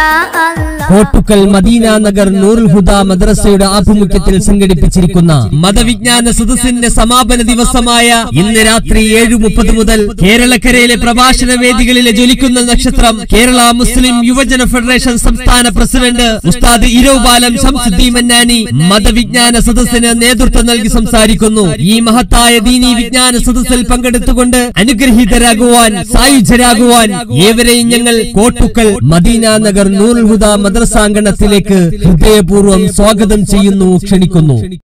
യാ അല്ലാ കോട്ടുക്കൽ മദീന നഗർ നൂറുൽ ഹുദ മദ്രസയുടെ ആഭിമുഖ്യത്തിൽ സംഘടിപ്പിച്ചിരിക്കുന്ന മതവിജ്ഞാന സദസ്സിന്റെ സമാപന ദിവസമായ ഇന്ന് രാത്രി ഏഴ് മുപ്പത് മുതൽ കേരളക്കരയിലെ പ്രഭാഷണ വേദികളിലെ ജ്വലിക്കുന്ന നക്ഷത്രം കേരള മുസ്ലിം യുവജന ഫെഡറേഷൻ സംസ്ഥാന പ്രസിഡന്റ് ഉസ്താദ് ഇരൗബാലം ശംസുദ്ദീൻ മന്നാനി മതവിജ്ഞാന സദസ്സിന് നേതൃത്വം നൽകി സംസാരിക്കുന്നു ഈ മഹത്തായ ദീനി വിജ്ഞാന സദസ്സിൽ പങ്കെടുത്തുകൊണ്ട് അനുഗ്രഹീതരാകുവാൻ സായുജ്യരാകുവാൻ ഏവരെയും ഞങ്ങൾ കോട്ടുക്കൽ മദീന നഗർ നൂറുൽ ഹുദ മദ്രസാങ്കണത്തിലേക്ക് ഹൃദയപൂർവ്വം സ്വാഗതം ചെയ്യുന്നു ക്ഷണിക്കുന്നു